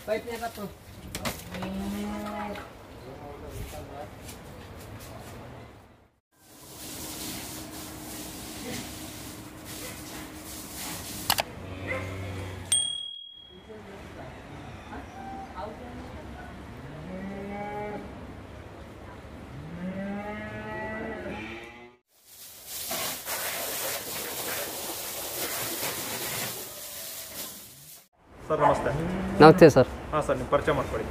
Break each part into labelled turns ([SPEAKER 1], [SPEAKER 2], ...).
[SPEAKER 1] Sir ನಮಸ್ತೆ
[SPEAKER 2] ನಮಸ್ತೆ sir
[SPEAKER 1] ಹಾಂ ಸರ್ ನಿಮ್ಮ ಪರಿಚಯ ಮಾಡ್ಕೊಡಿ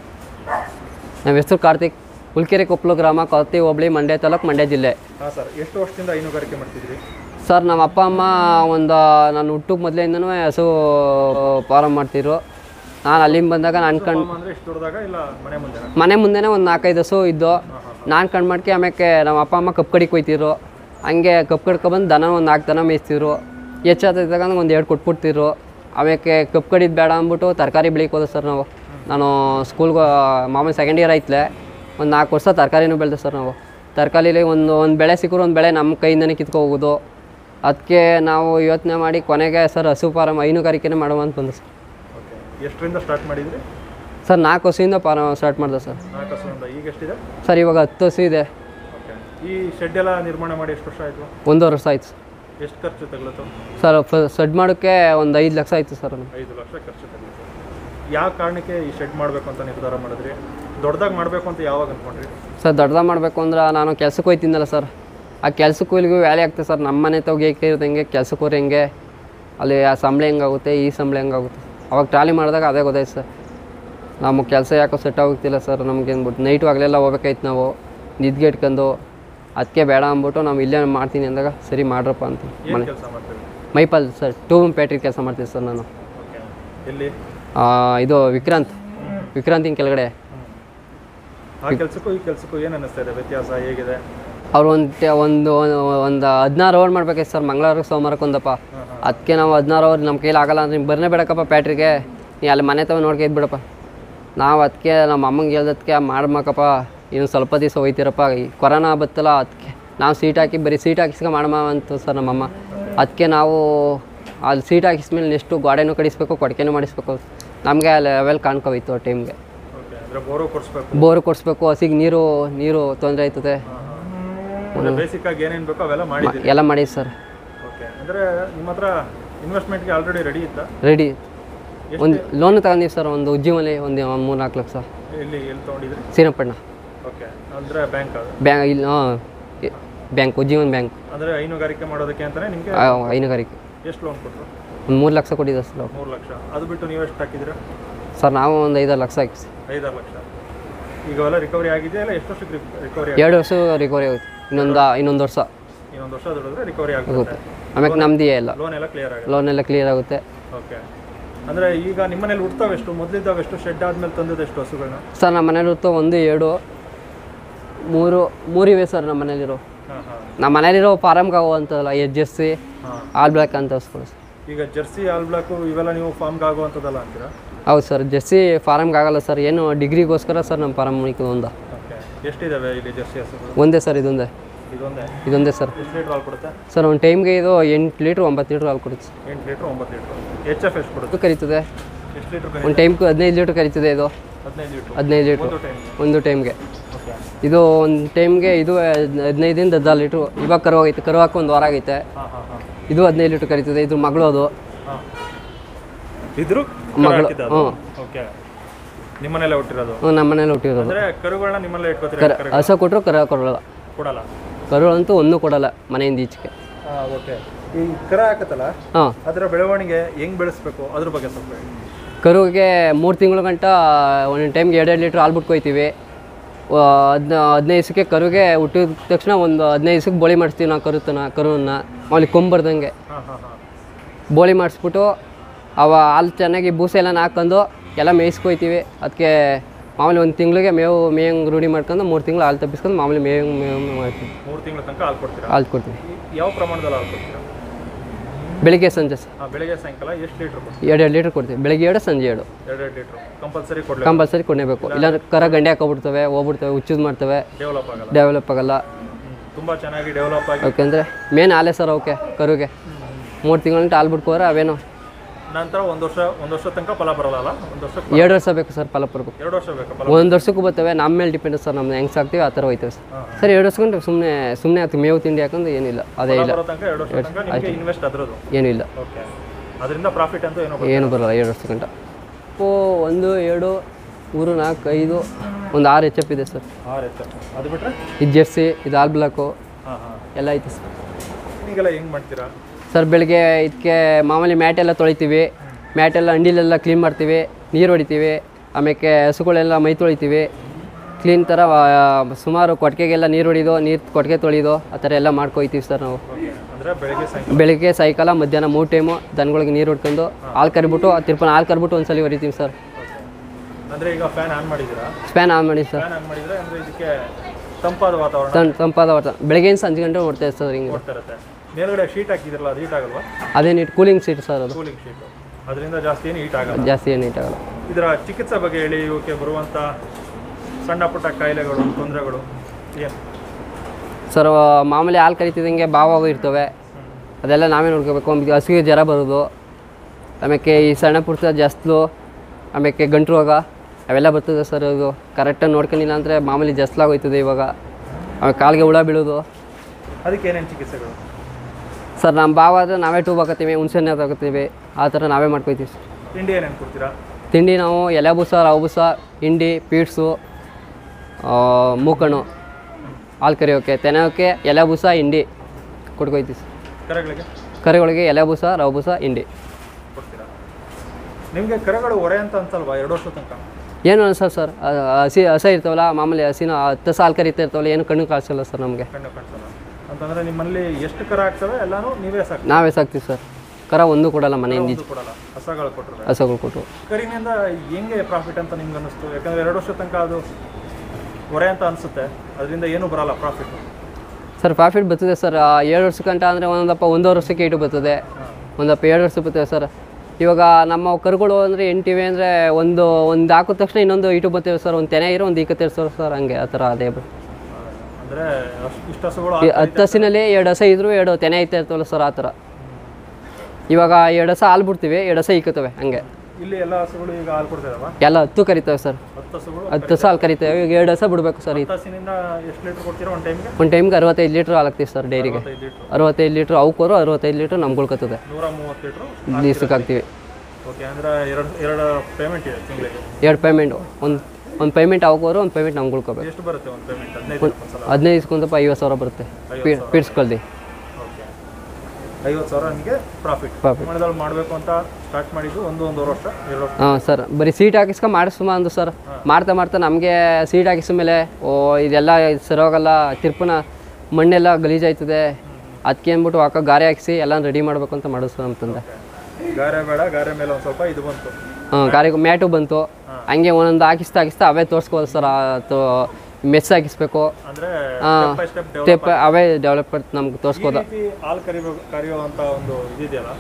[SPEAKER 2] ನಮ್ಮ ಹೆಸರು ಕಾರ್ತಿಕ್ ಹುಲ್ಕೆರೆ ಕೊಪ್ಪಲು ಗ್ರಾಮ ಕತ್ತಿ ಹೋಬಳಿ ಮಂಡ್ಯ ತಾಲೂಕು ಮಂಡ್ಯ ಜಿಲ್ಲೆ
[SPEAKER 1] ಹಾಂ ಸರ್ ಎಷ್ಟು ವರ್ಷದಿಂದ ಹೈನುಗಾರಿಕೆ ಮಾಡ್ತಿದ್ರಿ
[SPEAKER 2] ಸರ್ ನಮ್ಮ ಅಪ್ಪ ಅಮ್ಮ ಒಂದು ನಾನು ಹುಟ್ಟಕ್ಕೆ ಮೊದಲಿಂದನೂ ಹಸು ಫಾರಮ್ ಮಾಡ್ತಿದ್ರು ನಾನು ಅಲ್ಲಿಂದ ಬಂದಾಗ ನಾನು ಕಣ್
[SPEAKER 1] ಫಾರ್ಮ್ ಅಂದರೆ ಎಷ್ಟು ದೊಡ್ಡದಾಗ ಇಲ್ಲ ಮನೆ ಮುಂದೆ
[SPEAKER 2] ಮನೆ ಮುಂದೆನೇ ಒಂದು ನಾಲ್ಕೈದು ಹಸು ಇದ್ದು ನಾನು ಕಣ್ ಮಾಡ್ಕೆ ಆಮೇಲೆ ನಮ್ಮ ಅಪ್ಪ ಅಮ್ಮ ಕಪ್ ಕಡಿಗೆ ಹೋಯ್ತಿದ್ರು ಹಂಗೆ ಕಪ್ ಕಡ್ಕೊಬಂದು ದನ ಒಂದು ನಾಲ್ಕು ದನ ಮೇಯಿಸ್ತಿದ್ರು ಹೆಚ್ಚಾದಾಗ ಒಂದು ಎರಡು ಕೊಟ್ಬಿಡ್ತಿದ್ರು ಆಮೇಲೆ ಕಪ್ ಕಡಿದು ಬೇಡ ಅಂದ್ಬಿಟ್ಟು ತರಕಾರಿ ಬೆಳಿಕ್ಕೆ ಹೋದ ಸರ್ ನಾವು ನಾನು ಸ್ಕೂಲ್ಗೆ ಮಾಮೂಲಿ ಸೆಕೆಂಡ್ ಇಯರ್ ಆಯ್ತಲೆ ಒಂದು ನಾಲ್ಕು ವರ್ಷ ತರಕಾರಿನೂ ಬೆಳೆದೆ ಸರ್ ನಾವು ತರಕಾರಿಲಿ ಒಂದು ಒಂದು ಬೆಳೆ ಸಿಕ್ಕರು ಒಂದು ಬೆಳೆ ನಮ್ಮ ಕೈಯಿಂದನೇ ಕಿತ್ಕೊ ಹೋಗೋದು ಅದಕ್ಕೆ ನಾವು ಯೋಚನೆ ಮಾಡಿ ಕೊನೆಗೆ ಸರ್ ಹಸು ಫಾರಮ್ ಹೈನುಗಾರಿಕೆನೇ ಮಾಡುವ ಅಂತ ಬಂದು ಸರ್
[SPEAKER 1] ಓಕೆ ಎಷ್ಟರಿಂದ ಸ್ಟಾರ್ಟ್ ಮಾಡಿದ್ರಿ
[SPEAKER 2] ಸರ್ ನಾಲ್ಕು ಹಸುವಿಂದ ಫಾರಮ್ ಸ್ಟಾರ್ಟ್ ಮಾಡಿದೆ ಸರ್
[SPEAKER 1] ನಾಲ್ಕು ಹಸುವಿಂದ ಈಗ ಎಷ್ಟಿದೆ
[SPEAKER 2] ಸರ್ ಇವಾಗ ಹತ್ತು ಹಸು ಇದೆ
[SPEAKER 1] ಓಕೆ ಈ ಶೆಡ್ ಎಲ್ಲ ನಿರ್ಮಾಣ ಮಾಡಿ ಎಷ್ಟು ವರ್ಷ ಆಯಿತು
[SPEAKER 2] ಒಂದೂವರೆ ವರ್ಷ ಆಯ್ತು
[SPEAKER 1] ಎಷ್ಟು ಖರ್ಚು ತಗಲತ್ತು
[SPEAKER 2] ಸರ್ ಫ ಸೆಡ್ ಮಾಡೋಕ್ಕೆ ಒಂದು ಐದು ಲಕ್ಷ ಆಯಿತು ಸರ್ ಅದು.
[SPEAKER 1] ಐದು ಲಕ್ಷ ಖರ್ಚು ತಗಲತ್ತು ಯಾವ ಕಾರಣಕ್ಕೆ ಈ ಶೆಡ್ ಮಾಡಬೇಕು ಅಂತ ನಿರ್ಧಾರ ಮಾಡಿದ್ರಿ ದೊಡ್ಡದಾಗಿ ಮಾಡಬೇಕು ಅಂತ ಯಾವಾಗ ಅಂದ್ಕೊಂಡ್ರಿ
[SPEAKER 2] ಸರ್ ದೊಡ್ಡದಾಗ ಮಾಡಬೇಕು ಅಂದ್ರೆ ನಾನು ಕೆಲ್ಸಕ್ಕೆ ಹೋಯ್ತಿದ್ದಲ್ಲ ಸರ್ ಆ ಕೆಲ್ಸಕ್ಕೂ ಇಲ್ಲಿಗೂ ವ್ಯಾಲಿ ಆಗ್ತದೆ ಸರ್ ನಮ್ಮ ಮನೆ ತಗ ಇರೋದು ಹೆಂಗೆ ಕೆಲ್ಸಕ್ಕೆ ಹೋದ್ರೆ ಹೆಂಗೆ ಅಲ್ಲಿ ಆ ಸಂಬಳ ಹೆಂಗಾಗುತ್ತೆ ಈ ಸಂಬಳ ಹೆಂಗಾಗುತ್ತೆ ಅವಾಗ ಟ್ರಾಲಿ ಮಾಡಿದಾಗ ಅದೇ ಗೊತ್ತಾಯ್ತು ಸರ್ ನಮ್ಮ ಕೆಲಸ ಯಾಕೋ ಸೆಟ್ ಆಗೋಗ್ತಿಲ್ಲ ಸರ್ ನಮ್ಗೆ ಅಂದ್ಬಿಟ್ಟು ನೈಟು ಆಗಲೆಲ್ಲ ಹೋಗ್ಬೇಕಾಯ್ತು ನಾವು ನಿದ್ಗೆ ಇಟ್ಕೊಂಡು ಅದಕ್ಕೆ ಬೇಡ ಅಂದ್ಬಿಟ್ಟು ನಾವು ಇಲ್ಲೇ ಮಾಡ್ತೀನಿ ಅಂದಾಗ ಸರಿ ಮಾಡ್ರಪ್ಪ ಅಂತ
[SPEAKER 1] ಏನು
[SPEAKER 2] ಮನೆ
[SPEAKER 1] ಕೆಲಸ ಮಾಡ್ತೀರಿ
[SPEAKER 2] ಮೈಪಾಲ್ ಸರ್ ಟೂ ಪ್ಯಾಟ್ರಿ ಕೆಲಸ ಮಾಡ್ತೀನಿ ಸರ್ ನಾನು
[SPEAKER 1] ಓಕೆ ಎಲ್ಲಿ
[SPEAKER 2] ಆ, ಇದು ವಿಕ್ರಾಂತ್ ವಿಕ್ರಾಂತಿನ ಕೆಳಗಡೆ
[SPEAKER 1] ಆ ಕೆಲಸಕ್ಕೂ ಈ ಕೆಲಸಕ್ಕೂ ಏನು ಅನ್ನಿಸ್ತಾ ಇದೆ ವ್ಯತ್ಯಾಸ ಹೇಗಿದೆ
[SPEAKER 2] ಅವ್ರು ಒಂದು ಒಂದು ಒಂದು ಹದಿನಾರು ಅವರ್ ಮಾಡ್ಬೇಕಾಯ್ತು ಸರ್ ಮಂಗಳವಾರ ಸೋಮವಾರಕ್ಕೆ ಒಂದಪ್ಪ ಅದಕ್ಕೆ ನಾವು ಹದಿನಾರು ಅವರ್ ನಮ್ಮ ಕೈಲಿ ಆಗಲ್ಲ ಅಂದ್ರೆ ನೀವು ಬರ್ನೇ ಬೇಡಕ್ಕಪ್ಪ ಪ್ಯಾಟ್ರಿಗೆ ನೀ ಅಲ್ಲಿ ಮನೆ ತವ ನೋಡ್ಕೆ ಬಿಡಪ್ಪ ನಾವು ಅದಕ್ಕೆ ನಮ್ಮ ಅಮ್ಮಂಗೆ ಹೇಳ್ದಕ್ಕೆ ಮಾಡ್ಬೇಕಪ್ಪ ಇನ್ನು ಸ್ವಲ್ಪ ದಿವಸ ಹೋಯ್ತಿರಪ್ಪ ಈ ಕೊರೋನಾ ಬತ್ತಲ್ಲ ಅದಕ್ಕೆ ನಾವು ಸೀಟ್ ಹಾಕಿ ಬರೀ ಸೀಟ್ ಹಾಕಿಸ್ಕೊ ಮಾಡಮ್ಮ ಅಂತ ಸರ್ ನಮ್ಮಮ್ಮ ಅದಕ್ಕೆ ನಾವು ಅಲ್ಲಿ ಸೀಟ್ ಹಾಕಿಸ್ಮೇಲೆ ನೆಕ್ಸ್ಟು ಗೋಡೆನೂ ಕಡಿಸ್ಬೇಕು ಕೊಡ್ಕೆನೂ ಮಾಡಿಸ್ಬೇಕು ನಮಗೆ ಅಲ್ಲಿ ಲೆವೆಲ್ ಕಾಣ್ಕೋಯ್ತು ಆ ಟೈಮ್ಗೆ
[SPEAKER 1] ಓಕೆ ಅಂದರೆ ಬೋರು ಕೊಡಿಸ್ಬೇಕು
[SPEAKER 2] ಬೋರು ಕೊಡಿಸ್ಬೇಕು ಹಸಿಗೆ ನೀರು ನೀರು ತೊಂದರೆ ಆಯ್ತದೆ
[SPEAKER 1] ಅಂದರೆ ಬೇಸಿಕ್ ಆಗಿ ಏನೇನು ಬೇಕೋ ಅವೆಲ್ಲ ಮಾಡಿದ್ದೀರಿ
[SPEAKER 2] ಎಲ್ಲ ಮಾಡಿ ಸರ್
[SPEAKER 1] ಓಕೆ ಅಂದರೆ ನಿಮ್ಮ ಹತ್ರ ಇನ್ವೆಸ್ಟ್ಮೆಂಟ್ಗೆ ಆಲ್ರೆಡಿ ರೆಡಿ ಇತ್ತಾ
[SPEAKER 2] ರೆಡಿ ಒಂದು ಲೋನ್ ತಗೊಂಡಿವಿ ಸರ್ ಒಂದು ಉಜ್ಜಿಮಲಿ ಒಂದು ಮೂರು ನಾಲ್ಕು ಲಕ್ಷ
[SPEAKER 1] ಎಲ್ಲಿ ಎಲ್ಲಿ ತೊಗೊಂಡಿದ್ರಿ
[SPEAKER 2] ಶ್ರೀರಂಗಪಟ್ಟಣ
[SPEAKER 1] ಓಕೆ ಅಂದರೆ ಬ್ಯಾಂಕ್ ಅದು
[SPEAKER 2] ಬ್ಯಾಂಕ್ ಇಲ್ಲಿ ಹಾಂ ಬ್ಯಾಂಕ್ ಉಜ್ಜೀವನ್ ಬ್ಯಾಂಕ್
[SPEAKER 1] ಅಂದರೆ ಹೈನುಗಾರಿಕೆ ಮಾಡೋದಕ್ಕೆ ಅಂತಲೇ ನಿಮಗೆ
[SPEAKER 2] ಹೈನುಗಾರಿಕೆ
[SPEAKER 1] ಎಷ್ಟು ಲೋನ್ ಕೊಟ್ಟರು
[SPEAKER 2] ಒಂದು ಮೂರು ಲಕ್ಷ ಕೊಟ್ಟಿದ್ದೆ ಸರ್ ಅವ್ರು.
[SPEAKER 1] ಮೂರು ಲಕ್ಷ ಅದು ಬಿಟ್ಟು ನೀವು ಎಷ್ಟು ಹಾಕಿದ್ದೀರಾ
[SPEAKER 2] ಸರ್ ನಾವು ಒಂದು ಐದಾರು ಲಕ್ಷ ಹಾಕಿ
[SPEAKER 1] ಐದಾರು ಲಕ್ಷ ಈಗ ಅವೆಲ್ಲ ರಿಕವರಿ ಆಗಿದೆಯಾ ಇಲ್ಲ ಎಷ್ಟು ವರ್ಷಕ್ಕೆ ರಿಕವರಿ
[SPEAKER 2] ಎರಡು ವರ್ಷ ರಿಕವರಿ ಆಗುತ್ತೆ ಇನ್ನೊಂದು ಇನ್ನೊಂದು ವರ್ಷ
[SPEAKER 1] ಇನ್ನೊಂದು ವರ್ಷ ದುಡಿದ್ರೆ ರಿಕವರಿ ಆಗುತ್ತೆ
[SPEAKER 2] ಆಮೇಲೆ ನಮ್ಮದೇ ಇಲ್ಲ
[SPEAKER 1] ಲೋನ್ ಎಲ್ಲ ಕ್ಲಿಯರ್ ಆಗುತ್ತೆ
[SPEAKER 2] ಲೋನ್ ಎಲ್ಲ ಕ್ಲಿಯರ್ ಆಗುತ್ತೆ
[SPEAKER 1] ಓಕೆ ಅಂದರೆ ಈಗ ನಿಮ್ಮನೇಲಿ ಹುಡ್ತಾವೆಷ್ಟು ಮೊದಲಿದ್ದಾವೆಷ್ಟು ಶೆಡ್ ಆದ್ಮೇಲೆ ತಂದದೆಷ್ಟು ಹಸುಗಳನ್ನ
[SPEAKER 2] ಸರ್ ನಮ್ಮ ಮನೇಲಿ ಇರುತ್ತೋ ಒಂದು ಎರಡು ಮೂರು ಮೂರಿವೆ ಸರ್ ನಮ್ಮ ಮನೇಲಿರೋ
[SPEAKER 1] ಹಾಂ ಹಾಂ
[SPEAKER 2] ನಮ್ಮ ಮನೇಲಿರೋ ಫಾರಮ್ಗೆ ಆಗೋ ಅಂತಲ್ಲ ಎಚ್ ಜೆಸ್ಸಿ
[SPEAKER 1] ಹಾಂ
[SPEAKER 2] ಆಲ್ ಬ್ಲ್ಯಾಕ್ ಅಂತ ಹಸ್ಗಳು ಸರ್
[SPEAKER 1] ಈಗ ಜರ್ಸಿ ಆಲ್ ಬ್ಲಾಕು ಇವೆಲ್ಲ ನೀವು ಫಾರ್ಮ್ಗೆ ಆಗುವಂಥದ್ದಲ್ಲ ಅಂತೀರಾ
[SPEAKER 2] ಹೌದು ಸರ್ ಜೆಸ್ಸಿ ಫಾರಮ್ಗೆ ಆಗಲ್ಲ ಸರ್ ಏನು ಡಿಗ್ರಿಗೋಸ್ಕರ ಸರ್ ನಮ್ಮ ಫಾರಮ್ ಒಂದು
[SPEAKER 1] ಓಕೆ ಎಷ್ಟಿದ್ದಾವೆ ಇಲ್ಲಿ ಜರ್ಸಿ ಹಸುಗಳು
[SPEAKER 2] ಒಂದೇ ಸರ್ ಇದೊಂದೇ
[SPEAKER 1] ಇದೊಂದೇ
[SPEAKER 2] ಇದೊಂದೇ ಸರ್
[SPEAKER 1] ಎಷ್ಟು ಲೀಟ್ರ್ ಹಾಲು ಕೊಡುತ್ತೆ
[SPEAKER 2] ಸರ್ ಒಂದು ಟೈಮ್ಗೆ ಇದು ಎಂಟು ಲೀಟ್ರ್ ಒಂಬತ್ತು ಲೀಟ್ರ್ ಹಾಲು ಕೊಡುತ್ತೆ
[SPEAKER 1] ಎಂಟು ಲೀಟ್ರ್ ಒಂಬತ್ತು ಲೀಟ್ರ್ ಎಚ್ ಎಫ್ ಎಷ್ಟು ಕೊಡುತ್ತೆ
[SPEAKER 2] ಇದು ಕರೀತದೆ
[SPEAKER 1] ಎಷ್ಟು ಲೀಟ್ರ್
[SPEAKER 2] ಒಂದು ಟೈಮ್ಗೆ ಹದಿನೈದು ಲೀಟ್ರ್ ಕರೀತದೆ ಇದು
[SPEAKER 1] ಹದಿನೈದು ಲೀಟ್ರ್
[SPEAKER 2] ಹದಿನೈದು ಲೀಟ್ರ್
[SPEAKER 1] ಒಂದು ಟೈಮ್
[SPEAKER 2] ಒಂದು ಟೈಮ್ಗೆ
[SPEAKER 1] ಓಕೆ
[SPEAKER 2] ಇದು ಒಂದು ಟೈಮ್ಗೆ ಇದು ಹದ್- ಹದಿನೈದಿಂದ ಹದಿನಾರು ಲೀಟ್ರು ಇವಾಗ ಕರು ಆಗೈತೆ ಕರು ಹಾಕಿ ಒಂದು ವಾರ ಆಗೈತೆ
[SPEAKER 1] ಹಾಂ ಹಾಂ ಹಾಂ
[SPEAKER 2] ಇದು ಹದಿನೈದು ಲೀಟ್ರ್ ಕರೀತದೆ ಇದ್ರ ಮಗಳು ಅದು
[SPEAKER 1] ಹಾಂ ಇದ್ರು
[SPEAKER 2] ಮಗಳು ಹ್ಞೂ
[SPEAKER 1] ಓಕೆ ನಿಮ್ಮನೆಲ್ಲ ಹುಟ್ಟಿರೋದು
[SPEAKER 2] ಹ್ಞೂ ನಮ್ಮ ಮನೇಲಿ ಹುಟ್ಟಿರೋದು
[SPEAKER 1] ಅಂದ್ರೆ ಕರುಗಳನ್ನ ನಿಮ್ಮಲ್ಲೇ ಇಟ್ಕೋತೀರಾ
[SPEAKER 2] ಕರ ಹಸ ಕೊಟ್ಟರು ಕರ ಕೊಡಲ್ಲ
[SPEAKER 1] ಕೊಡಲ್ಲ
[SPEAKER 2] ಕರು ಅಂತೂ ಒಂದೂ ಕೊಡಲ್ಲ ಮನೆಯಿಂದ ಈಚೆಗೆ
[SPEAKER 1] ಓಕೆ ಈ ಕರ ಹಾಕತ್ತಲ್ಲ
[SPEAKER 2] ಹಾಂ
[SPEAKER 1] ಅದರ ಬೆಳವಣಿಗೆ ಹೆಂಗ್ ಬೆಳೆಸ್ಬೇಕು ಅದ್ರ ಬಗ್ಗೆ ಸ್ವಲ್ಪ ಹೇಳಿ
[SPEAKER 2] ಕರುವಿಗೆ ಮೂರು ತಿಂಗಳ ಗಂಟ ಒಂದೊಂದು ಟೈಮ್ಗೆ ಎರಡೆರಡು ಲೀಟ್ರ್ ಹಾಲು ಬಿಟ್ಕೊಯ್ತೀವಿ ಹದಿನ ಹದಿನೈದು ದಿವಸಕ್ಕೆ ಕರುಗೆ ಹುಟ್ಟಿದ ತಕ್ಷಣ ಒಂದು ಹದಿನೈದು ದಿವಸಕ್ಕೆ ಬೋಳಿ ಮಾಡಿಸ್ತೀವಿ ನಾವು ಕರುತನ ಕರುವನ್ನ ಅಲ್ಲಿ ಕೊಂಬರ್ದಂಗೆ
[SPEAKER 1] ಹಾಂ ಹಾಂ ಹಾಂ
[SPEAKER 2] ಬೋಳಿ ಮಾಡಿಸ್ಬಿಟ್ಟು ಅವ ಹಾಲು ಚೆನ್ನಾಗಿ ಬೂಸೆ ಎಲ್ಲ ಹಾಕೊಂಡು ಎಲ್ಲ ಮೇಯಿಸ್ಕೊಯ್ತೀವಿ ಅದಕ್ಕೆ ಮಾಮೂಲಿ ಒಂದು ತಿಂಗಳಿಗೆ ಮೇವು ಮೇಯಂಗೆ ರೂಢಿ ಮಾಡ್ಕೊಂಡು ಮೂರು ತಿಂಗಳು ಹಾಲು ತಪ್ಪಿಸ್ಕೊಂಡು ಮಾಮೂಲಿ ಮೇವು ಮೇವು ಮಾಡ್ತೀವಿ
[SPEAKER 1] ಮೂರು ತಿಂಗಳ ತನಕ ಹಾಲು ಕೊಡ್ತೀರಾ
[SPEAKER 2] ಹಾಲು ಕೊಡ್ತೀವಿ
[SPEAKER 1] ಈ- ಯಾವ ಪ್ರಮಾಣದಲ್ಲಿ ಹಾಲು ಕೊಡ್ತೀರಾ
[SPEAKER 2] ಬೆಳಿಗ್ಗೆ ಸಂಜೆ ಸರ್
[SPEAKER 1] ಹಾಂ ಬೆಳಿಗ್ಗೆ ಸಾಯಂಕಾಲ ಎಷ್ಟು ಲೀಟ್ರ್ ಕೊಡ್ತೀರಾ
[SPEAKER 2] ಎರಡು ಎರಡು ಲೀಟ್ರ್ ಕೊಡ್ತೀವಿ ಬೆಳಿಗ್ಗೆ ಎರಡು ಸಂಜೆ ಎರಡು
[SPEAKER 1] ಎರಡೆರಡು ಲೀಟ್ರ್ ಕಂಪಲ್ಸರಿ ಕೊಡ್ಲಿ
[SPEAKER 2] ಕಂಪಲ್ಸರಿ ಕೊಡಲೇಬೇಕು ಇಲ್ಲಾಂದ್ರೆ ಕರ ಗಂಡೆ ಹಾಕೊಬಿಡ್ತವೆ ಹೋಗ್ಬಿಡ್ತವೆ ಹುಚ್ಚುದು ಮಾಡ್ತವೆ
[SPEAKER 1] ಡೆವಲಪ್ ಆಗಲ್ಲ
[SPEAKER 2] ಡೆವಲಪ್ ಆಗಲ್ಲ
[SPEAKER 1] ಹ್ಮ್. ತುಂಬಾ ಚೆನ್ನಾಗಿ ಡೆವಲಪ್ ಆಗಿ
[SPEAKER 2] ಯಾಕೆಂದರೆ ಮೇನ್ ಹಾಲೇ ಸರ್ ಅವಕ್ಕೆ ಕರುಗೆ ಮೂರು ತಿಂಗಳ ಹಾಲು ಬಿಟ್ಕೋದ್ರೆ ಅವೇನು
[SPEAKER 1] ನಂತರ ಒಂದು ವರ್ಷ ಒಂದು ವರ್ಷ ತನಕ ಫಲ ಬರಲ್ಲ ಒಂದು ವರ್ಷ
[SPEAKER 2] ಎರಡು ವರ್ಷ ಬೇಕು ಸರ್ ಫಲ ಬರ್ಬೇಕು
[SPEAKER 1] ಎರಡು ವರ್ಷ ಬೇಕಾ ಫಲ
[SPEAKER 2] ಒಂದು ವರ್ಷಕ್ಕೂ ಬರ್ತವೆ ನಮ್ಮ ಮೇಲೆ ಡಿಪೆಂಡ್ ಸರ್ ನಮ್ದು ಹೆಂಗೆ ಸಾಕ್ತೀವಿ ಆ ಥರ ಹೋಯ್ತೇವೆ ಸರ್
[SPEAKER 1] ಹಾಂ.
[SPEAKER 2] ಸರ್ ಎರಡು ವರ್ಷಕ್ಕಂటే ಸುಮ್ಮನೆ ಸುಮ್ಮನೆ ಆಗ್ತೀವಿ ಮೇವು ತಿಂಡಿ ಹಾಕೊಂಡು ಏನಿಲ್ಲ ಅದೇ
[SPEAKER 1] ಫಲ
[SPEAKER 2] ಇಲ್ಲ
[SPEAKER 1] ಬರೋ ತನಕ ಎರಡು ವರ್ಷ ತನಕ ನಿಮಗೆ ಇನ್ವೆಸ್ಟ್ ಅದ್ರದ್ದು
[SPEAKER 2] ಏನೂ ಇಲ್ಲ
[SPEAKER 1] ಓಕೆ ಅದರಿಂದ ಪ್ರಾಫಿಟ್ ಅಂತೂ ಏನೋ
[SPEAKER 2] ಏನು ಬರಲ್ಲ ಎರಡು ವರ್ಷಕ್ಕಂಟ ಓ ಒಂದು ಎರಡು ಮೂರು ನಾಲ್ಕು ಐದು ಒಂದು ಆರು ಎಚ್ ಎಫ್ ಇದೆ ಸರ್
[SPEAKER 1] ಆರು ಎಚ್ ಅದು ಬಿಟ್ರೆ
[SPEAKER 2] ಇದು ಜೆರ್ಸಿ ಇದು ಆಲ್ ಬ್ಲಾಕು
[SPEAKER 1] ಹಾಂ ಹಾಂ
[SPEAKER 2] ಎಲ್ಲ ಐತೆ ಸರ್
[SPEAKER 1] ಈಗೆಲ್ಲ ಹೆಂಗೆ ಮಾಡ್ತೀರಾ
[SPEAKER 2] ಸರ್ ಬೆಳಗ್ಗೆ ಇದಕ್ಕೆ ಮಾಮೂಲಿ ಮ್ಯಾಟ್ ಎಲ್ಲ ತೊಳಿತೀವಿ ಮ್ಯಾಟ್ ಎಲ್ಲ ಅಂಡಿಲೆಲ್ಲ ಕ್ಲೀನ್ ಮಾಡ್ತೀವಿ ನೀರು ಹೊಡಿತೀವಿ ಆಮೇಲೆ ಹಸುಗಳೆಲ್ಲ ಮೈ ತೊಳಿತೀವಿ ಕ್ಲೀನ್ ಥರ ಆ, ಸುಮಾರು ಕೊಟ್ಟಿಗೆಗೆಲ್ಲ ನೀರು ಹೊಡಿದು ನೀರು ಕೊಟ್ಟಿಗೆ ತೊಳಿದು ಆ ಥರ ಎಲ್ಲ ಮಾಡ್ಕೊಯ್ತೀವಿ ಸರ್ ನಾವು
[SPEAKER 1] ಓಕೆ ಅಂದರೆ ಬೆಳಗ್ಗೆ ಸಾಯಂಕಾಲ
[SPEAKER 2] ಬೆಳಿಗ್ಗೆ ಸಾಯಂಕಾಲ ಮಧ್ಯಾಹ್ನ ಮೂರು ಟೈಮು ದನಗಳಿಗೆ ನೀರು ಹೊಡ್ಕೊಂಡು ಹಾಲು ಕರಿಬಿಟ್ಟು ಆ ತಿರ್ಪನ ಹಾಲು ಕರಿಬಿಟ್ಟು ಒಂದ್ಸಲ ಹೊಡಿತೀವಿ ಸರ್
[SPEAKER 1] ಅಂದರೆ ಈಗ ಫ್ಯಾನ್ ಆನ್ ಮಾಡಿದ್ದೀರಾ
[SPEAKER 2] ಸ್ಪ್ಯಾನ್ ಆನ್ ಮಾಡಿ ಸರ್
[SPEAKER 1] ಫ್ಯಾನ್ ಆನ್ ಮಾಡಿದರೆ ಅಂದರೆ ಇದಕ್ಕೆ ತಂಪಾದ ವಾತಾವರಣ
[SPEAKER 2] ತನ್ ತಂಪಾದ ವಾತಾವರಣ ಬೆಳಗ್ಗೆಯಿಂದ ಸಂಜೆ ಗಂಟೆ ನೋಡ್ತೇವೆ ಸರ್ ಹಿಂಗೆ
[SPEAKER 1] ಕೊಡ್ತಾ ಇರುತ್ತೆ ಮೇಲ್ಗಡೆ ಶೀಟ್ ಹಾಕಿದಿರಲ್ಲ ಅದು ಹೀಟ್ ಆಗಲ್ವಾ
[SPEAKER 2] ಅದೇ ನೀಟ್ ಕೂಲಿಂಗ್ ಸೀಟ್ ಸರ್ ಅದು
[SPEAKER 1] ಕೂಲಿಂಗ್ ಶೀಟು ಅದರಿಂದ ಜಾಸ್ತಿ ಏನು ಹೀಟ್ ಆಗಲ್ಲ
[SPEAKER 2] ಜಾಸ್ತಿ ಏನು ನೀಟ್ ಆಗಲ್ಲ
[SPEAKER 1] ಇದರ ಚಿಕಿತ್ಸೆ ಬಗ್ಗೆ ಹೇಳಿ ಇವಕ್ಕೆ ಬರುವಂಥ ಸಣ್ಣ ಪುಟ್ಟ ಕಾಯಿಲೆಗಳು ತೊಂದರೆಗಳು ಏನು
[SPEAKER 2] ಸರ್ ಮಾಮೂಲಿ ಹಾಲು ಕರಿತಿದ್ದಂಗೆ ಬಾವಾಗ ಇರ್ತವೆ ಅದೆಲ್ಲ ನಾವೇ ನೋಡ್ಕೋಬೇಕು ಒಂದು ಹಸುವಿಗೆ ಜ್ವರ ಬರೋದು ಆಮೇಲೆ ಈ ಸಣ್ಣ ಪುಟ್ಟ ಜಸ್ಲು ಆಮೇಲೆ ಗಂಟು ರೋಗ ಅವೆಲ್ಲ ಬರ್ತದೆ ಸರ್ ಅದು ಕರೆಕ್ಟಾಗಿ ನೋಡ್ಕೊಂಡಿಲ್ಲ ಅಂದರೆ ಮಾಮೂಲಿ ಜಸ್ಲಾಗೋಯ್ತದೆ ಇವಾಗ ಆಮೇಲೆ ಕಾಲಿಗೆ ಹುಳ ಬೀಳೋದು
[SPEAKER 1] ಅದಕ್ಕೆ ಏನೇನು ಚಿಕಿತ್ಸೆಗಳು
[SPEAKER 2] ಸರ್ ನಮ್ಮ ಬಾವ ಆದರೆ ನಾವೇ ಟೂಬ್ ಹಾಕತ್ತೀವಿ ಹುಣ್ಸೆಣ್ಣೆ ತಗೋತೀವಿ ಆ ಥರ ನಾವೇ ಮಾಡ್ಕೊತೀವಿ ಸರ್
[SPEAKER 1] ತಿಂಡಿ ಏನೇನು ಕೊಡ್ತೀರಾ
[SPEAKER 2] ತಿಂಡಿ ನಾವು ಎಲೆ ಬೂಸ ರಾವು ಬೂಸ ಹಿಂಡಿ ಪೀಡ್ಸು ಆ, ಮೂಕಣ್ಣು ಹಾಲು ಕರಿಯೋಕೆ ತೆನೆಯೋಕೆ ಎಲೆ ಬೂಸ ಹಿಂಡಿ ಕೊಟ್ಕೊಯ್ತೀವಿ ಸರ್
[SPEAKER 1] ಕರೆಗಳಿಗೆ
[SPEAKER 2] ಕರಿಗಳಿಗೆ ಎಲೆ ಬೂಸ ರವೆ ಬೂಸ ಹಿಂಡಿ
[SPEAKER 1] ಕೊಡ್ತೀರಾ ನಿಮಗೆ ಕರೆಗಳು ಹೊರೆ ಅಂತ ಅನ್ಸಲ್ವಾ ಎರಡು ವರ್ಷ ತನಕ
[SPEAKER 2] ಏನು ಅನ್ಸಲ್ಲ ಸರ್ ಆ, ಹಸಿ ಹಸ ಇರ್ತಾವಲ್ಲ ಮಾಮೂಲಿ ಹಸಿನ ಹತ್ತು ಸಾಲು ಕರಿತಾ ಇರ್ತಾವಲ್ಲ ಏನು ಕಣ್ಣು ಕಾಣಿಸಲ್ಲ ಸರ್ ನಮಗೆ
[SPEAKER 1] ಕಣ್ಣು ಕಾಣಿಸಲ್ಲ ಅಂತಂದರೆ ನಿಮ್ಮಲ್ಲಿ ಎಷ್ಟು ಕರ ಆಗ್ತವೆ ಎಲ್ಲನೂ ನೀವೇ ಸಾಕು
[SPEAKER 2] ನಾವೇ ಸಾಕ್ತೀವಿ ಸರ್ ಕರ ಒಂದು ಕೊಡಲ್ಲ ಮನೆಯಿಂದ
[SPEAKER 1] ಒಂದು ಕೊಡಲ್ಲ ಹಸಗಳು ಕೊಟ್ಟರೆ
[SPEAKER 2] ಹಸಗಳು ಕೊಟ್ಟು
[SPEAKER 1] ಕರಿನಿಂದ ಹೆಂಗೆ ಪ್ರಾಫಿಟ್ ಅಂತ ನಿಮ್ಗೆ ಅನ್ನಿಸ್ತು ಯಾಕಂದರೆ ಎರಡು ವರ್ಷ ತನಕ ಅದು ಹೊರೆ ಅಂತ ಅನಿಸುತ್ತೆ ಅದರಿಂದ ಏನೂ ಬರಲ್ಲ ಪ್ರಾಫಿಟ್
[SPEAKER 2] ಸರ್ ಪ್ರಾಫಿಟ್ ಬರ್ತದೆ ಸರ್ ಆ, ಏಳು ವರ್ಷಕ್ಕಂಟ ಅಂದರೆ ಒಂದಪ್ಪ ಒಂದೂವರೆ ವರ್ಷಕ್ಕೆ ಇಟ್ಟು ಬರ್ತದೆ ಒಂದಪ್ಪ ಎರಡು ವರ್ಷ ಬರ್ತದೆ ಸರ್ ಇವಾಗ ನಮ್ಮ ಕರುಗಳು ಅಂದರೆ ಎಂಟಿವೆ ಅಂದರೆ ಒಂದು ಒಂದು ಹಾಕಿದ ತಕ್ಷಣ ಇನ್ನೊಂದು ಇಟ್ಟು ಬರ್ತೇವೆ ಸರ್ ಒಂದು ತೆನೆ ಇರೋ ಒಂದು ಈಕತ್ತೆ ಸರ್ ಸರ್ ಹಂಗೆ ಆ ಥರ ಅದೇ ಬ-
[SPEAKER 1] ಅಂದರೆ ಇಷ್ಟು ಹಸುಗಳು
[SPEAKER 2] ಈ ಹತ್ತು ಹಸಿನಲ್ಲಿ ಎರಡು ಹಸ ಇದ್ರು ಎರಡು ತೆನೆ ಐತೆ ಇರ್ತವಲ್ಲ ಸರ್ ಆ ಥರ ಇವಾಗ ಎರಡು ಹಸ ಹಾಲು ಬಿಡ್ತೀವಿ ಎರಡು ಹಸ ಇಕ್ಕತ್ತವೆ ಹಂಗೆ
[SPEAKER 1] ಇಲ್ಲಿ ಎಲ್ಲ ಹಸುಗಳು ಈಗ ಹಾಲು ಕೊಡ್ತಿದಾವ
[SPEAKER 2] ಎಲ್ಲ ಹತ್ತು ಕರಿತವೆ ಸರ್
[SPEAKER 1] ಹತ್ತು ಹಸುಗಳು
[SPEAKER 2] ಹತ್ತು ಹಸ ಹಾಲು ಕರಿತೇವೆ ಈಗ ಎರಡು ಹಸ ಬಿಡಬೇಕು ಸರ್
[SPEAKER 1] ಹತ್ತು ಹಸಿನಿಂದ ಎಷ್ಟು ಲೀಟ್ರ್ ಕೊಡ್ತೀರಾ ಒಂದು ಟೈಮ್ಗೆ
[SPEAKER 2] ಒಂದು ಟೈಮ್ಗೆ ಅರವತ್ತೈದು ಲೀಟ್ರ್ ಹಾಲು ಹಾಕ್ತೀವಿ ಸರ್ ಡೈರಿಗೆ
[SPEAKER 1] ಐದು ಲೀಟ್ರ್
[SPEAKER 2] ಅರವತ್ತೈದು ಲೀಟ್ರ್ ಅವಕ್ಕೋರು ಅರವತ್ತೈದು ಲೀಟ್ರ್ ನಮ್ಗೆ ಉಳ್ಕೊತದೆ
[SPEAKER 1] ನೂರ ಮೂವತ್ತು ಲೀಟ್ರು
[SPEAKER 2] ದಿವ್ಸಕ್ಕೆ ಹಾಕ್ತೀವಿ
[SPEAKER 1] ಓಕೆ ಅಂದರೆ ಎರಡು ಎರಡು ಪೇಮೆಂಟ್ ಇದೆ ತಿಂಗಳಿಗೆ
[SPEAKER 2] ಎರಡು ಪೇಮೆಂಟು ಒಂದು ಒಂದು ಪೇಮೆಂಟ್ ಅವಕ್ಕೋರು ಒಂದು ಪೇಮೆಂಟ್ ನಮ್ಗೆ ಉಳ್ಕೋಬೇಕು
[SPEAKER 1] ಎಷ್ಟು ಬರುತ್ತೆ ಒಂದು ಪೇಮೆಂಟ್ ಹದಿನೈದು ಒಂದ್ಸಲ
[SPEAKER 2] ಹದಿನೈದು ಇಸ್ಕೊಂಡಪ್ಪ ಐವತ್ತು ಸಾವಿರ ಬರುತ್ತೆ ಪೀಡ್ಸ್ಕೊಳ್ದಿ
[SPEAKER 1] ಓಕೆ ಐವತ್ತು ಸಾವಿರ ನಿಮಗೆ ಪ್ರಾಫಿಟ್
[SPEAKER 2] Profit.
[SPEAKER 1] ಮಳೆದಲ್ಲಿ ಮಾಡಬೇಕು ಅಂತ ಸ್ಟಾರ್ಟ್ ಮಾಡಿದ್ದು ಒಂದು ಒಂದೂವರೆ ವರ್ಷ ಎರಡು ವರ್ಷ
[SPEAKER 2] ಹಾಂ ಸರ್ ಬರೀ ಸೀಟ್ ಹಾಕಿಸ್ಕೊಂಡು ಮಾಡಿಸ್ಮ ಅಂದು ಸರ್ ಮಾಡ್ತಾ ಮಾಡ್ತಾ ನಮಗೆ ಸೀಟ್ ಹಾಕಿಸಿದ ಮೇಲೆ ಓ ಇದೆಲ್ಲ ಸರಿ ಹೋಗಲ್ಲ ತಿರ್ಪನ ಮಣ್ಣೆಲ್ಲ ಗಲೀಜಾಯ್ತದೆ ಅದಕ್ಕೆ ಅಂದ್ಬಿಟ್ಟು ಹಾಕೋ ಗಾರೆ ಹಾಕಿಸಿ ಎಲ್ಲ ರೆಡಿ ಮಾಡಬೇಕು ಅಂತ ಮಾಡಿಸ್ತು ಅಂತಂದೆ
[SPEAKER 1] ಗಾರೆ ಬೇಡ ಗಾರೆ ಮೇಲೆ ಒಂದು ಸ್ವಲ್ಪ ಇದು ಬಂತು
[SPEAKER 2] ಹಾಂ ಗಾರೆ ಮ್ಯಾಟು ಬಂತು ಹಂಗೆ ಒಂದೊಂದು ಹಾಕಿಸ್ತಾ ಹಾಕಿಸ್ತಾ ಅವೇ ತೋರಿಸ್ಕೋದು ಸರ್ ಅಥವಾ ಮೆಸ್ ಹಾಕಿಸ್ಬೇಕು
[SPEAKER 1] ಅಂದರೆ
[SPEAKER 2] ಹಾಂ
[SPEAKER 1] step by step develop
[SPEAKER 2] step ಅವೇ ಡೆವಲಪ್ ನಮ್ಗೆ
[SPEAKER 1] ಈ
[SPEAKER 2] ತೋರಿಸ್ಕೋದು
[SPEAKER 1] ರೀತಿ ಹಾಲು ಕರಿಬೇಕು ಕರೆಯುವಂಥ ಒಂದು ಇದಿದೆಯಲ್ಲ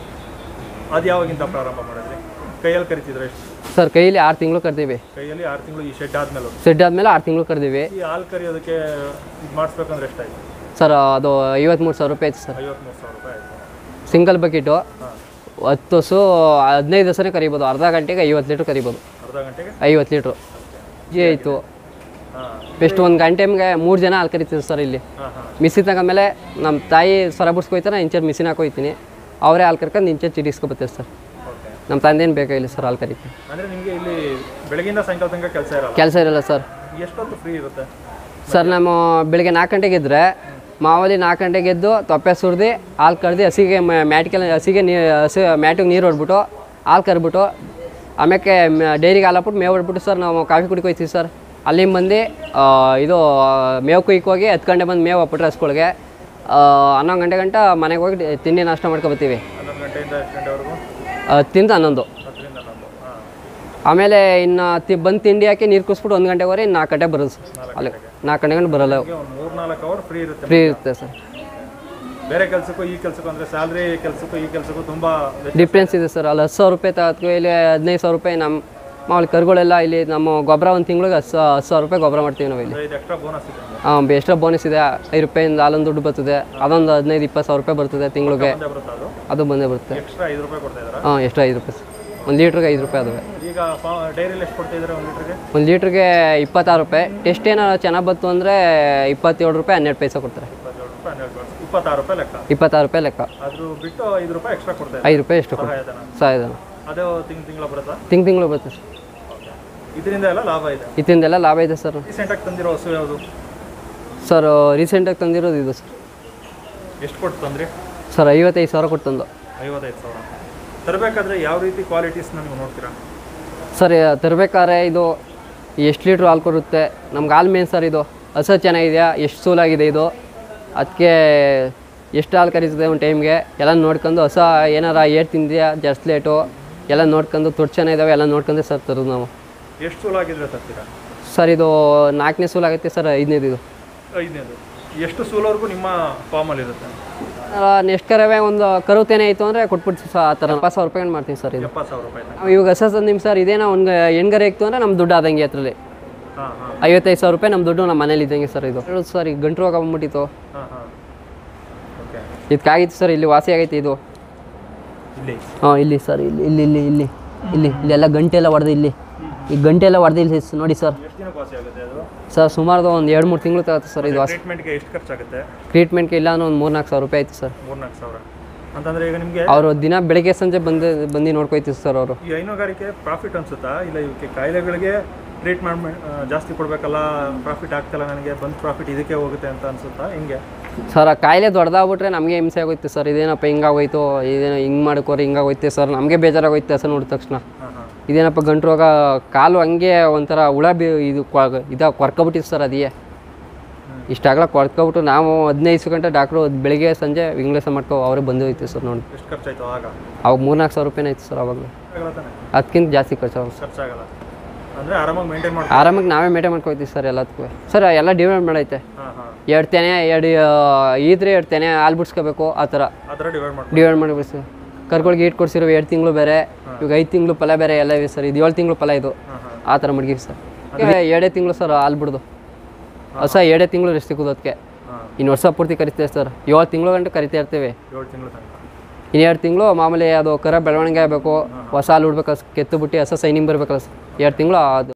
[SPEAKER 1] ಅದು ಯಾವಾಗಿಂದ ಪ್ರಾರಂಭ ಮಾಡಿದ್ರಿ ಕೈಯಲ್ಲಿ ಕರಿತಿದ್ರೆ ಎಷ್ಟು
[SPEAKER 2] ಸರ್ ಕೈಯಲ್ಲಿ ಆರು ತಿಂಗಳು ಕರ್ದೀವಿ
[SPEAKER 1] ಕೈಯಲ್ಲಿ ಆರು ತಿಂಗಳು ಈ ಶೆಡ್ ಆದ್ಮೇಲೆ
[SPEAKER 2] ಸೆಡ್ ಆದಮೇಲೆ ಆರು ತಿಂಗಳು ಕರ್ದೀವಿ
[SPEAKER 1] ಈ ಹಾಲು ಕರಿಯೋದಕ್ಕೆ ಇದು ಮಾಡಿಸ್ಬೇಕಂದ್ರೆ ಎಷ್ಟಾಯ್ತು
[SPEAKER 2] ಸರ್ ಅದು ಐವತ್ತ್ಮೂರು ಸಾವಿರ ರೂಪಾಯಿ ಆಯ್ತು ಸರ್
[SPEAKER 1] ಐವತ್ಮೂರು ಸಾವಿರ ರೂಪಾಯಿ ಆಯ್ತು
[SPEAKER 2] ಸಿಂಗಲ್ ಬಕೆಟು
[SPEAKER 1] ಹಾಂ
[SPEAKER 2] ಹತ್ತು ಹಸು ಹದಿನೈದು ಹಸನೇ ಕರಿಬೋದು ಅರ್ಧ ಗಂಟೆಗೆ ಐವತ್ತು ಲೀಟ್ರ್ ಕರಿಬೋದು
[SPEAKER 1] ಅರ್ಧ ಗಂಟೆಗೆ
[SPEAKER 2] ಐವತ್ತು ಲೀಟ್ರು ಜಿ ಆಯಿತು
[SPEAKER 1] ಹಾಂ
[SPEAKER 2] ಬೆಸ್ಟ್ ಒಂದು ಗಂಟೆಗೆ ಮೂರು ಜನ ಹಾಲು ಕರಿತೀವಿ ಸರ್ ಇಲ್ಲಿ
[SPEAKER 1] ಹಾಂ ಹಾಂ
[SPEAKER 2] ಮಿಸಿ ತಗೊಂಡ್ಮೇಲೆ ನಮ್ಮ ತಾಯಿ ಸೊರ ಬಿಡ್ಸ್ಕೊಯ್ತಾರೆ ಇಂಚರ್ ಮಿಸಿನ ಹಾಕೋಯ್ತೀನಿ ಅವರೇ ಹಾಲು ಕರ್ಕೊಂಡು ಇಂಚರ್ ಚಿಟಿಸ್ಕೊಬರ್ತಾರೆ ಸರ್
[SPEAKER 1] ಓಕೆ
[SPEAKER 2] ನಮ್ಮ ತಂದೇನು ಬೇಕಾಗಿಲ್ಲ ಸರ್ ಹಾಲು ಕರಿತೀವಿ
[SPEAKER 1] ಅಂದರೆ ನಿಮಗೆ ಇಲ್ಲಿ ಬೆಳಗಿಂದ ಸಾಯಂಕಾಲ ತನಕ ಕೆಲಸ ಇರಲ್ಲ
[SPEAKER 2] ಕೆಲಸ ಇರಲ್ಲ ಸರ್
[SPEAKER 1] ಎಷ್ಟೊತ್ತು ಫ್ರೀ ಇರುತ್ತೆ
[SPEAKER 2] ಸರ್ ನಮ್ಮ ಬೆಳಿಗ್ಗೆ ನಾಲ್ಕು ಗಂಟೆಗೆ ಇದ್ದರೆ ಮಾಮೂಲಿ ನಾಲ್ಕು ಗಂಟೆಗೆ ಎದ್ದು ತೊಪ್ಪೆ ಸುರಿದು ಹಾಲು ಕರ್ದು ಹಸಿಗೆ ಮ್ಯಾಟಿಗೆಲ್ಲ ಹಸಿಗೆ ನೀ ಹಸಿ ಮ್ಯಾಟಿಗೆ ನೀರು ಹೊಡ್ಬಿಟ್ಟು ಹಾಲು ಕರ್ಬಿಟ್ಟು ಆಮೇಲೆ ಡೈರಿಗೆ ಹಾಲು ಹಾಕ್ಬಿಟ್ಟು ಮೇವು ಹೊಡ್ಬಿಟ್ಟು ಸರ್ ನಾವು ಕಾಫಿ ಕುಡಿಗೆ ಹೋಗ್ತೀವಿ ಸರ್ ಅಲ್ಲಿಂದ ಬಂದು ಆ, ಇದು ಮೇವು ಕುಯ್ಕೆ ಹೋಗಿ ಹತ್ತು ಗಂಟೆ ಬಂದು ಮೇವು ಹಾಕ್ಬಿಟ್ರೆ ಹಸ್ಕೊಳ್ಗೆ ಹನ್ನೊಂದು ಗಂಟೆ ಗಂಟ ಮನೆಗೆ ಹೋಗಿ ತಿಂಡಿ ನಾಷ್ಟ ಮಾಡ್ಕೊಬರ್ತೀವಿ
[SPEAKER 1] ಹನ್ನೊಂದು ಗಂಟೆಯಿಂದ ಎಷ್ಟು ಗಂಟೆವರೆಗೂ
[SPEAKER 2] ಹತ್ತಿಂದ ಹನ್ನೊಂದು
[SPEAKER 1] ಹತ್ತರಿಂದ ಹನ್ನೊಂದು ಹಾಂ
[SPEAKER 2] ಆಮೇಲೆ ಇನ್ನು ತಿ ಬಂದು ತಿಂಡಿ ಹಾಕಿ ನೀರು ಕುಸ್ಬಿಟ್ಟು ಒಂದು ಗಂಟೆವರೆ ಇನ್ನು ನಾಲ್ಕು ಗಂಟೆ ಬರೋದು ಸರ್ ಅಲ್ಲಿ ನಾಲ್ಕು ಗಂಟೆ ಗಂಟೆ ಬರೋಲ್ಲ
[SPEAKER 1] ನಿಮಗೆ ಒಂದು ಮೂರು ನಾಲ್ಕು ಅವರ್ ಫ್ರೀ ಇರುತ್ತೆ
[SPEAKER 2] ಫ್ರೀ ಇರುತ್ತೆ ಸರ್
[SPEAKER 1] ಬೇರೆ ಕೆಲಸಕ್ಕೂ ಈ ಕೆಲಸಕ್ಕೂ ಅಂದರೆ ಸ್ಯಾಲ್ರಿ ಕೆಲಸಕ್ಕೂ ಈ ಕೆಲಸಕ್ಕೂ ತುಂಬ
[SPEAKER 2] ಡಿಫ್ರೆನ್ಸ್ ಇದೆ ಸರ್ ಅಲ್ಲಿ ಹತ್ತು ಸಾವಿರ ರೂಪಾಯಿ ತಗೋತ್ಕೋ ಇಲ್ಲಿ ಹದಿನೈದು ಸಾವಿರ ರೂಪಾಯಿ ನಮ್ಮ ಮಾಮೂಲಿ ಕರುಗಳೆಲ್ಲ ಇಲ್ಲಿ ನಮ್ಮ ಗೊಬ್ಬರ ಒಂದು ತಿಂಗಳಿಗೆ ಹತ್ತು ಸಾ- ಹತ್ತು ಸಾವಿರ ರೂಪಾಯಿ ಗೊಬ್ಬರ ಮಾಡ್ತೀವಿ ನಾವು ಇಲ್ಲಿ
[SPEAKER 1] ಅಂದರೆ ಇದು ಎಕ್ಸ್ಟ್ರಾ ಬೋನಸ್ ಇದೆ ನಿಮ್ಗೆ.
[SPEAKER 2] ಹಾಂ ಎಕ್ಸ್ಟ್ರಾ ಬೋನಸ್ ಇದೆ ಐದು ರೂಪಾಯಿಂದ ಹಾಲೊಂದು ದುಡ್ಡು ಬರ್ತದೆ ಅದೊಂದು ಹದಿನೈದು ಇಪ್ಪತ್ತು ಸಾವಿರ ರೂಪಾಯಿ ಬರ್ತದೆ ತಿಂಗಳಿಗೆ
[SPEAKER 1] ಮುಂದೆ ಬರುತ್ತಾ ಅದು
[SPEAKER 2] ಅದು ಬಂದೇ ಬರುತ್ತೆ
[SPEAKER 1] ಎಕ್ಸ್ಟ್ರಾ ಐದು ರೂಪಾಯಿ ಕೊಡ್ತಾ ಇದ್ದೀರಾ
[SPEAKER 2] ಹಾಂ ಎಷ್ಟು ಐದು ರೂಪಾಯಿ ಒಂದು ಲೀಟ್ರಿಗೆ ಐದು ರೂಪಾಯಿ ಅದುವೆ
[SPEAKER 1] ಈಗ ಡೈರಿಯಲ್ಲಿ ಎಷ್ಟು ಕೊಡ್ತಾ ಇದ್ದೀರಾ ಒಂದು ಲೀಟ್ರಿಗೆ
[SPEAKER 2] ಒಂದು ಲೀಟ್ರಿಗೆ ಇಪ್ಪತ್ತಾರು ರೂಪಾಯಿ ಟೆಸ್ಟ್ ಏನಾರು ಚೆನ್ನಾಗಿ ಬಂತು ಅಂದರೆ ಇಪ್ಪತ್ತೇಳು ರೂಪಾಯಿ ಹನ್ನೆರಡು ಪೈಸೆ ಕೊಡ್ತಾರೆ
[SPEAKER 1] ಇಪ್ಪತ್ತೇಳು ರೂಪಾಯಿ ಹನ್ನೆರಡು ರೂಪಾಯಿ ಇಪ್ಪತ್ತಾರು ರೂಪಾಯಿ ಲೆಕ್ಕ
[SPEAKER 2] ಇಪ್ಪತ್ತಾರು ರೂಪಾಯಿ ಲೆಕ್ಕ
[SPEAKER 1] ಅದ್ರ ಬಿಟ್ಟು ಐದು ರೂಪಾಯಿ ಎಕ್ಸ್ಟ್ರಾ ಕೊಡ್ತಾ ಇದ್ದಾರೆ
[SPEAKER 2] ಐದು ರೂಪಾಯಿ ಎಷ್ಟು ಕೊಡ್ತಾರೆ
[SPEAKER 1] ಸಹಾಯಧನ
[SPEAKER 2] ಸಾಯಧನ
[SPEAKER 1] ಅದೇ ತಿಂಗ್ ತಿಂಗಳ ಬರುತ್ತಾ
[SPEAKER 2] ತಿಂಗ್ ತಿಂಗಳು ಬರ್ತದೆ ಸರ್
[SPEAKER 1] ಓಕೆ ಇದರಿಂದ ಎಲ್ಲ ಲಾಭ ಇದೆ
[SPEAKER 2] ಇದರಿಂದೆಲ್ಲ ಲಾಭ ಇದೆ ಸರ್
[SPEAKER 1] ರೀಸೆಂಟಾಗಿ ತಂದಿರೋ ಹಸು ಯಾವುದು
[SPEAKER 2] ಸರ್ ರೀಸೆಂಟಾಗಿ ತಂದಿರೋದು ಇದು ಸರ್
[SPEAKER 1] ಎಷ್ಟು ಕೊಟ್ಟು ತಂದ್ರಿ
[SPEAKER 2] ಸರ್ ಐವತ್ತೈದು ಸಾವಿರ ಕೊಟ್ಟು ತಂದು
[SPEAKER 1] ಐವತ್ತೈದು ಸಾವಿರ ತರಬೇಕಾದ್ರೆ ಯಾವ ರೀತಿ ಕ್ವಾಲಿಟೀಸ್ನ ನೀವು ನೋಡ್ತೀರಾ
[SPEAKER 2] ಸರ್ ತರಬೇಕಾದ್ರೆ ಇದು ಎಷ್ಟು ಲೀಟ್ರ್ ಹಾಲು ಕೊಡುತ್ತೆ ನಮ್ಗೆ ಹಾಲು ಮೇನ್ ಸರ್ ಇದು ಹಸ ಚೆನ್ನಾಗಿದೆಯಾ ಎಷ್ಟು ಸೂಲಾಗಿದೆ ಇದು ಅದಕ್ಕೆ ಎಷ್ಟು ಹಾಲು ಕರೀತದೆ ಒಂದು ಟೈಮ್ಗೆ ಎಲ್ಲ ನೋಡ್ಕೊಂಡು ಹೊಸ ಏನಾರ ಏಟ್ ತಿಂದಿದೆಯಾ ಜಸ್ಟ್ ಲೇಟು ಎಲ್ಲ ನೋಡ್ಕೊಂಡು ತುಟ್ಟು ಚೆನ್ನಾಗಿದ್ದಾವೆ ಎಲ್ಲ ನೋಡ್ಕೊಂಡೆ ಸರ್ ತರೋದು ನಾವು
[SPEAKER 1] ಎಷ್ಟು ಸೂಲಾಗಿದ್ರೆ ತರ್ತೀರಾ
[SPEAKER 2] ಸರ್ ಇದು ನಾಲ್ಕನೇ ಸೂಲಾಗುತ್ತೆ ಸರ್ ಐದನೇದು ಇದು
[SPEAKER 1] ಐದನೇದು ಎಷ್ಟು ಸೂಲವರೆಗೂ ನಿಮ್ಮ ಫಾರ್ಮಲ್ಲಿ ಇರುತ್ತೆ
[SPEAKER 2] ನೆಕ್ಸ್ಟ್ ಕರವೇ ಒಂದು ಕರುತೇನೆ ಆಯಿತು ಅಂದರೆ ಕೊಟ್ಬಿಡ್ತೀವಿ ಸರ್ ಆ ಥರ ಇಪ್ಪತ್ತು ಸಾವಿರ ರೂಪಾಯಿ ಮಾಡ್ತೀವಿ ಸರ್ ಇದು
[SPEAKER 1] ಎಪ್ಪತ್ತು ಸಾವಿರ ರೂಪಾಯಿ
[SPEAKER 2] ನಾವು ಇವಾಗ ಹೊಸ ತಂದಿಮ್ ಸರ್ ಇದೇನೋ ಒಂದು ಹೆಣ್ಗರೆ ಇತ್ತು ಅಂದರೆ ನಮ್ಮ ದುಡ್ಡು ಆದಂಗೆ ಹತ್ರಲ್ಲಿ
[SPEAKER 1] ಹಾಂ ಹಾಂ
[SPEAKER 2] ಐವತ್ತೈದು ಸಾವಿರ ರೂಪಾಯಿ ನಮ್ಮ ದುಡ್ಡು ನಮ್ಮ ಮನೇಲಿ ಇದ್ದಂಗೆ ಸರ್ ಇದು ಹೇಳೋದು ಸರ್ ಈಗ ಗಂಟು ರೋಗ ಬಂದ್ಬಿಟ್ಟಿತ್ತು
[SPEAKER 1] ಹಾಂ ಹಾಂ ಓಕೆ
[SPEAKER 2] ಇದಕ್ಕಾಗಿತ್ತು ಸರ್ ಇಲ್ಲಿ ವಾಸಿ ಆಗೈತೆ ಇದು
[SPEAKER 1] ಇಲ್ಲಿ
[SPEAKER 2] ಹಾಂ ಇಲ್ಲಿ ಸರ್ ಇಲ್ಲಿ ಇಲ್ಲಿ ಇಲ್ಲಿ ಇಲ್ಲಿ ಇಲ್ಲಿ ಇಲ್ಲೆಲ್ಲ ಗಂಟೆಲ್ಲ ಹೊಡೆದು ಇಲ್ಲಿ ಈ ಗಂಟೆಲ್ಲ ಹೊಡೆದು ಇಲ್ಲಿ ಸ್- ನೋಡಿ ಸರ್
[SPEAKER 1] ಎಷ್ಟು ದಿನಕ್ಕೆ ವಾಸಿ ಆಗುತ್ತೆ ಅದು
[SPEAKER 2] ಸರ್ ಸುಮಾರು ಒಂದು ಎರಡು ಮೂರು ತಿಂಗಳು ತಗುತ್ತೆ ಸರ್ ಇದು ವಾಸಿ
[SPEAKER 1] ಟ್ರೀಟ್ಮೆಂಟ್ಗೆ ಎಷ್ಟು ಖರ್ಚಾಗುತ್ತೆ
[SPEAKER 2] ಟ್ರೀಟ್ಮೆಂಟ್ಗೆ ಇಲ್ಲ ಅಂದ್ರೆ ಒಂದು ಮೂರು ನಾಲ್ಕು ಸಾವಿರ ರೂಪಾಯಿ ಆಯ್ತು ಸರ್
[SPEAKER 1] ಮೂರ್ನಾಲ್ಕು ಸಾವಿರ ಅಂತಂದರೆ ಈಗ ನಿಮಗೆ
[SPEAKER 2] ಅವರು ದಿನ ಬೆಳಗ್ಗೆ ಸಂಜೆ ಬಂದು ಬಂದು ನೋಡ್ಕೊಯ್ತೀವಿ ಸರ್ ಅವರು
[SPEAKER 1] ಈ ಹೈನುಗಾರಿಕೆ ಪ್ರಾಫಿಟ್ ಅನ್ಸುತ್ತಾ ಇಲ್ಲ ಇವಕ್ಕೆ ಕಾಯಿಲೆಗಳಿಗೆ ಟ್ರೀಟ್ಮೆಂಟ್ ಜಾಸ್ತಿ ಕೊಡಬೇಕಲ್ಲ ಪ್ರಾಫಿಟ್ ಆಗ್ತಲ್ಲ ನನಗೆ ಬಂದು ಪ್ರಾಫಿಟ್ ಇದಕ್ಕೆ ಹೋಗುತ್ತೆ ಅಂತ ಅನ್ಸುತ್ತಾ ಹಿಂಗೆ
[SPEAKER 2] ಸರ್ ಆ ಕಾಯಿಲೆ ದೊಡ್ಡದಾಗ್ಬಿಟ್ರೆ ನಮಗೆ ಹಿಂಸೆ ಆಗೋಯ್ತು ಸರ್ ಇದೇನಪ್ಪ ಹಿಂಗಾಗೋಯ್ತು ಇದೇನೋ ಹಿಂಗೆ ಮಾಡ್ಕೋರಿ ಹಿಂಗಾಗೋಯ್ತೆ ಸರ್ ನಮಗೆ ಬೇಜಾರಾಗೋಯ್ತು ಸರ್ ನೋಡಿದ ತಕ್ಷಣ
[SPEAKER 1] ಹಾಂ ಹಾಂ
[SPEAKER 2] ಇದೇನಪ್ಪ ಗಂಟು ರೋಗ ಕಾಲು ಹಂಗೆ ಒಂಥರ ಹುಳ ಬಿ ಇದು ಕ್ವ- ಇದ ಕೊರ್ಕೊಬಿಟ್ಟಿತ್ತು ಸರ್ ಅದೇ ಇಷ್ಟಾಗಲ ಕೊರ್ಕೊಬಿಟ್ಟು ನಾವು ಹದಿನೈದು ಗಂಟೆ ಡಾಕ್ಟ್ರು ಬೆಳಿಗ್ಗೆ ಸಂಜೆ ಇಂಗ್ಲೀಷ್ ಮಾಡ್ಕೊ ಅವರೇ ಬಂದು ಹೋಯ್ತು ಸರ್ ನೋಡಿ
[SPEAKER 1] ಎಷ್ಟು ಖರ್ಚಾಯ್ತು ಆಗ
[SPEAKER 2] ಅವಾಗ ಮೂರ್ನಾಲ್ಕು ಸಾವಿರ ರೂಪಾಯಿ ಆಯ್ತು ಸರ್ ಅವಾಗಲೂ
[SPEAKER 1] ಆಗಲ್ಲ ತಾನೆ
[SPEAKER 2] ಅದಕ್ಕಿಂತ ಜಾಸ್ತಿ ಖರ್ಚು ಆಗುತ್ತೆ
[SPEAKER 1] ಖರ್ಚಾಗಲ್ಲ ಅಂದರೆ ಆರಾಮಾಗಿ ಮೇಂಟೈನ್ ಮಾಡಿ
[SPEAKER 2] ಆರಾಮಾಗಿ ನಾವೇ ಮೇಂಟೈನ್ ಮಾಡ್ಕೊಯ್ತೀವಿ ಸರ್ ಎಲ್ಲದಕ್ಕೂ ಸರ್ ಎಲ್ಲ ಡಿವೈಡ್ ಮಾಡೈತೆ
[SPEAKER 1] ಹಾಂ ಹಾಂ
[SPEAKER 2] ಎರಡು ತೆನೆ ಎರಡು ಇದ್ರೆ ಎರಡು ತೆನೆ ಹಾಲು ಬಿಡ್ಸ್ಕೋಬೇಕು ಆ ಥರ
[SPEAKER 1] ಆ ಥರ ಡಿವೈಡ್ ಮಾಡಿ
[SPEAKER 2] ಡಿವೈಡ್ ಮಾಡಿ ಸರ್ ಕರ್ಗಳಿಗೆ ಈಟ್ ಕೊಡ್ಸಿರೋ ಎರಡು ತಿಂಗಳು ಬೇರೆ ಇವಾಗ ಐದು ತಿಂಗಳು ಫಲ ಬೇರೆ ಎಲ್ಲ ಇವೆ ಸರ್ ಇದು ಏಳು ತಿಂಗಳು ಫಲ ಇದು
[SPEAKER 1] ಹಾಂ ಹಾಂ
[SPEAKER 2] ಆ ಥರ ಮಡಗಿವಿ ಸರ್ ಎರಡೇ ತಿಂಗಳು ಸರ್ ಹಾಲು ಬಿಡ್ದು ಹೊಸ ಎರಡೇ ತಿಂಗಳು ರೆಸ್ಟ್ ಸಿಗೋದು ಅದಕ್ಕೆ
[SPEAKER 1] ಹಾಂ
[SPEAKER 2] ಇನ್ನು ವರ್ಷ ಪೂರ್ತಿ ಕರಿತೇವೆ ಸರ್ ಏಳು ತಿಂಗಳು ಗಂಟೆ ಕರಿತಾ ಇರ್ತೀವಿ
[SPEAKER 1] ಏಳು ತಿಂಗಳು ತನಕ
[SPEAKER 2] ಇನ್ನು ಎರಡು ತಿಂಗಳು ಮಾಮೂಲಿ ಅದು ಕರ ಬೆಳವಣಿಗೆ ಆಗಬೇಕು ಹೊಸ ಹಾಲು ಉಡ್ಬೇಕು ಕೆತ್ತು ಬಿಟ್ಟು ಹೊಸ ಸೈನಿಂಗ್ ಬರಬೇಕಲ್ಲ ಸರ್ ಎರಡು ತಿಂಗಳು ಅದು